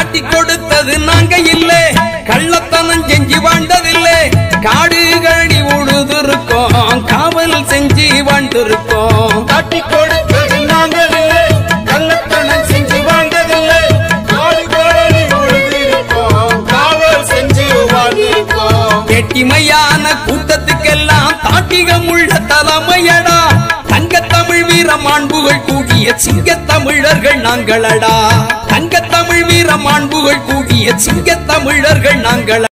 காட்டி கொடுத்தது நாங்க இல்ல கள்ளத்தனம் செஞ்சு வாழ்ந்ததில்லை காடு கழனி உழுதுருக்கோம் காவல் செஞ்சு வாழ்ந்திருக்கோம் காட்டி கொடுத்தது நாங்கள் இல்லை கள்ளத்தனம் செஞ்சு வாழ்ந்ததில்லை காடு கோழி உழுதிருக்கோம் காவல் செஞ்சு வாழ்ந்திருக்கோம் கெட்டிமையான கூட்டத்துக்கெல்லாம் தாட்டிகம் உள்ள தலைமையடா தங்கத்தமிழ் வீர மாண்புகள் கூடிய சிங்கத்தமிழர்கள் நாங்களடா தங்கத்தமிழ் வீர மாண்புகள் கூடிய சிங்கத்தமிழர்கள் நாங்கள்